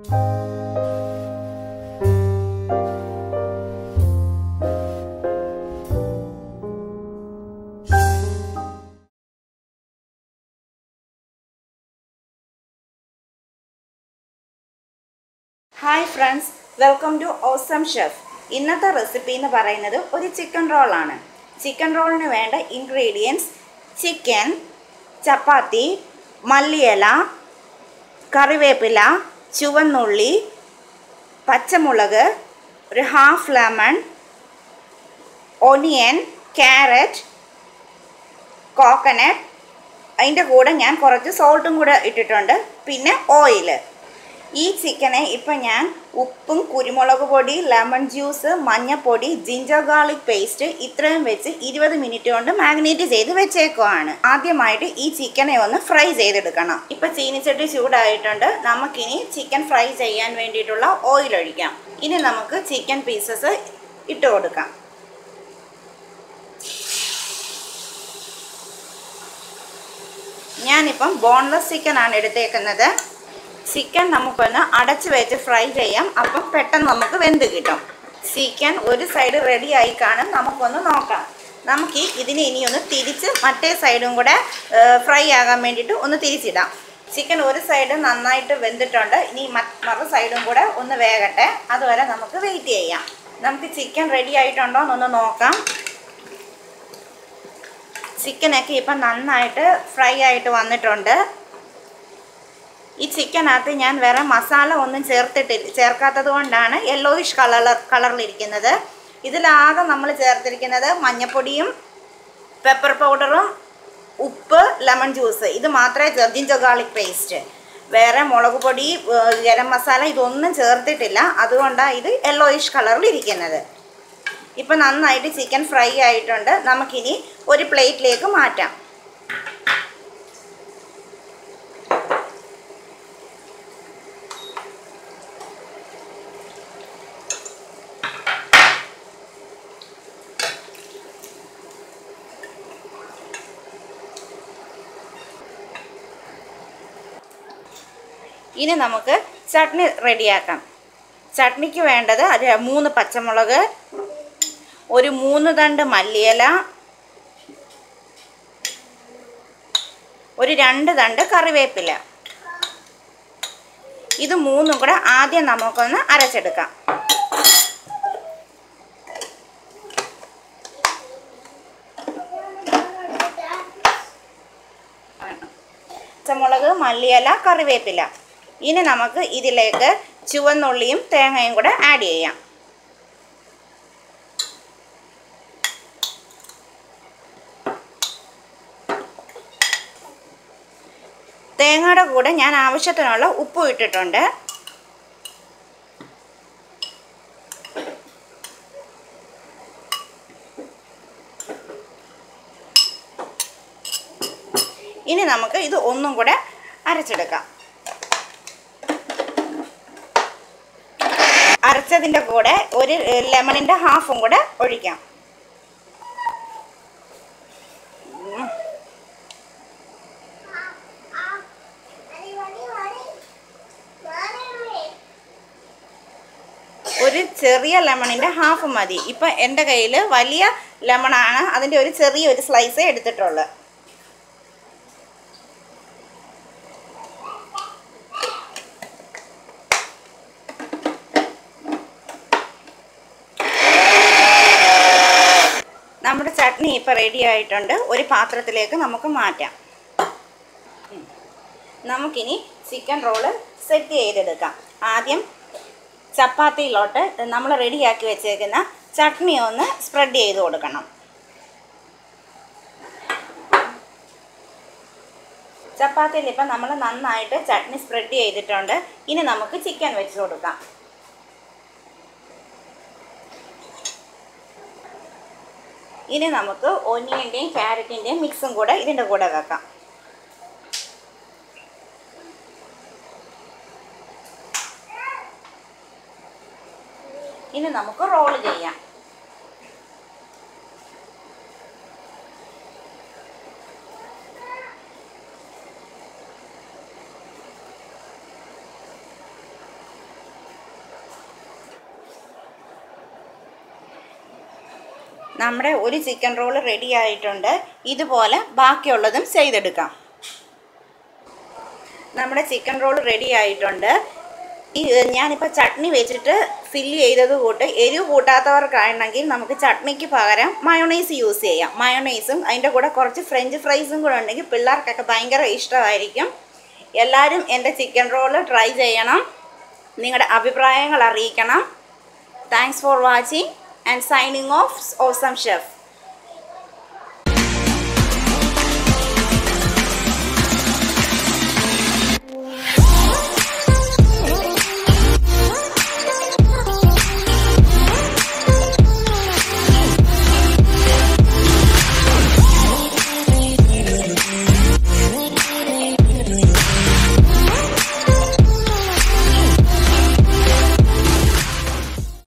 hi friends welcome to awesome chef ഇന്നത്തെ recipe എന്ന് പറയുന്നത് ഒരു ചിക്കൻ റോളാണ് ചിക്കൻ റോളിന് വേണ്ട ഇൻഗ്രീഡിയൻസ് ചിക്കൻ ചപ്പാത്തി മല്ലിയില കറിവേപ്പില ചുവന്നുള്ളി പച്ചമുളക് ഒരു half lemon onion carrot coconut അതിൻ്റെ കൂടെ ഞാൻ കുറച്ച് സോൾട്ടും കൂടെ ഇട്ടിട്ടുണ്ട് പിന്നെ ഓയിൽ ഈ ചിക്കനെ ഇപ്പം ഞാൻ ഉപ്പും കുരുമുളക് പൊടി ലെമൺ ജ്യൂസ് മഞ്ഞപ്പൊടി ജിഞ്ചർ ഗാർലിക് പേസ്റ്റ് ഇത്രയും വെച്ച് ഇരുപത് മിനിറ്റ് കൊണ്ട് മാഗ്നേറ്റ് ചെയ്ത് വെച്ചേക്കുവാണ് ആദ്യമായിട്ട് ഈ ചിക്കനെ ഒന്ന് ഫ്രൈ ചെയ്തെടുക്കണം ഇപ്പം ചീനിച്ചട്ടി ചൂടായിട്ടുണ്ട് നമുക്കിനി ചിക്കൻ ഫ്രൈ ചെയ്യാൻ വേണ്ടിയിട്ടുള്ള ഓയിൽ ഒഴിക്കാം ഇനി നമുക്ക് ചിക്കൻ പീസസ് ഇട്ട് കൊടുക്കാം ഞാനിപ്പം ബോൺലെസ് ചിക്കനാണ് എടുത്തേക്കുന്നത് ചിക്കൻ നമുക്കൊന്ന് അടച്ച് വെച്ച് ഫ്രൈ ചെയ്യാം അപ്പം പെട്ടെന്ന് നമുക്ക് വെന്ത് കിട്ടും ചിക്കൻ ഒരു സൈഡ് റെഡി ആയി കാണും നമുക്കൊന്ന് നോക്കാം നമുക്ക് ഇതിനെ ഇനി ഒന്ന് തിരിച്ച് മറ്റേ സൈഡും കൂടെ ഫ്രൈ ആകാൻ വേണ്ടിയിട്ട് ഒന്ന് തിരിച്ചിടാം ചിക്കൻ ഒരു സൈഡ് നന്നായിട്ട് വെന്തിട്ടുണ്ട് ഇനി മറു സൈഡും കൂടെ ഒന്ന് വേകട്ടെ അതുവരെ നമുക്ക് വെയിറ്റ് ചെയ്യാം നമുക്ക് ചിക്കൻ റെഡി ആയിട്ടുണ്ടോ എന്നൊന്ന് നോക്കാം ചിക്കനൊക്കെ ഇപ്പം നന്നായിട്ട് ഫ്രൈ ആയിട്ട് വന്നിട്ടുണ്ട് ഈ ചിക്കനകത്ത് ഞാൻ വേറെ മസാല ഒന്നും ചേർത്തിട്ടില്ല ചേർക്കാത്തത് കൊണ്ടാണ് യെല്ലോയിഷ് കളർ കളറിലിരിക്കുന്നത് ഇതിലാകെ നമ്മൾ ചേർത്തിരിക്കുന്നത് മഞ്ഞപ്പൊടിയും പെപ്പർ പൗഡറും ഉപ്പ് ലെമൺ ജ്യൂസ് ഇത് മാത്രമേ ചേർ ജിഞ്ചർ ഗാർലിക് പേസ്റ്റ് വേറെ മുളക് പൊടി ഗരം മസാല ഇതൊന്നും ചേർത്തിട്ടില്ല അതുകൊണ്ടാണ് ഇത് യെല്ലോയിഷ് കളറിലിരിക്കുന്നത് ഇപ്പം നന്നായിട്ട് ചിക്കൻ ഫ്രൈ ആയിട്ടുണ്ട് നമുക്കിനി ഒരു പ്ലേറ്റിലേക്ക് മാറ്റാം ഇനി നമുക്ക് ചട്നി റെഡിയാക്കാം ചട്നിക്ക് വേണ്ടത് അത് മൂന്ന് പച്ചമുളക് ഒരു മൂന്ന് തണ്ട് മല്ലിയില ഒരു രണ്ട് തണ്ട് കറിവേപ്പില ഇത് മൂന്നും കൂടെ ആദ്യം നമുക്കൊന്ന് അരച്ചെടുക്കാം പച്ചമുളക് മല്ലിയില കറിവേപ്പില ഇനി നമുക്ക് ഇതിലേക്ക് ചുവന്നുള്ളിയും തേങ്ങയും കൂടെ ആഡ് ചെയ്യാം തേങ്ങയുടെ കൂടെ ഞാൻ ആവശ്യത്തിനുള്ള ഉപ്പ് ഇട്ടിട്ടുണ്ട് ഇനി നമുക്ക് ഇത് ഒന്നും കൂടെ അരച്ചെടുക്കാം അരച്ചതിൻ്റെ കൂടെ ഒരു ലെമണിൻ്റെ ഹാഫും കൂടെ ഒഴിക്കാം ഒരു ചെറിയ ലെമണിൻ്റെ ഹാഫ് മതി ഇപ്പം എൻ്റെ കയ്യിൽ വലിയ ലെമണാണ് അതിൻ്റെ ഒരു ചെറിയ ഒരു സ്ലൈസേ എടുത്തിട്ടുള്ളൂ നമ്മുടെ ചട്നി ഇപ്പോൾ റെഡി ആയിട്ടുണ്ട് ഒരു പാത്രത്തിലേക്ക് നമുക്ക് മാറ്റാം നമുക്കിനി ചിക്കൻ റോള് സെറ്റ് ചെയ്തെടുക്കാം ആദ്യം ചപ്പാത്തിയിലോട്ട് നമ്മൾ റെഡിയാക്കി വെച്ചേക്കുന്ന ചട്നി ഒന്ന് സ്പ്രെഡ് ചെയ്ത് കൊടുക്കണം ചപ്പാത്തിയിൽ ഇപ്പം നമ്മൾ നന്നായിട്ട് ചട്നി സ്പ്രെഡ് ചെയ്തിട്ടുണ്ട് ഇനി നമുക്ക് ചിക്കൻ വെച്ച് കൊടുക്കാം ഇനി നമുക്ക് ഒനിയൻ്റെയും ക്യാരറ്റിൻ്റെയും മിക്സും കൂടെ ഇതിൻ്റെ കൂടെ വെക്കാം ഇനി നമുക്ക് റോൾ ചെയ്യാം നമ്മുടെ ഒരു ചിക്കൻ റോൾ റെഡി ആയിട്ടുണ്ട് ഇതുപോലെ ബാക്കിയുള്ളതും ചെയ്തെടുക്കാം നമ്മുടെ ചിക്കൻ റോൾ റെഡി ആയിട്ടുണ്ട് ഈ ഞാനിപ്പോൾ ചട്നി വെച്ചിട്ട് ഫില്ല് ചെയ്തത് കൂട്ട് എരിവ് കൂട്ടാത്തവർക്കാണെങ്കിൽ നമുക്ക് ചട്നിക്ക് പകരം മയോണൈസ് യൂസ് ചെയ്യാം മയോണൈസും അതിൻ്റെ കൂടെ കുറച്ച് ഫ്രഞ്ച് ഫ്രൈസും കൂടെ ഉണ്ടെങ്കിൽ പിള്ളേർക്കൊക്കെ ഭയങ്കര ഇഷ്ടമായിരിക്കും എല്ലാവരും എൻ്റെ ചിക്കൻ റോള് ട്രൈ ചെയ്യണം നിങ്ങളുടെ അഭിപ്രായങ്ങൾ അറിയിക്കണം thanks for watching and signing off awesome chef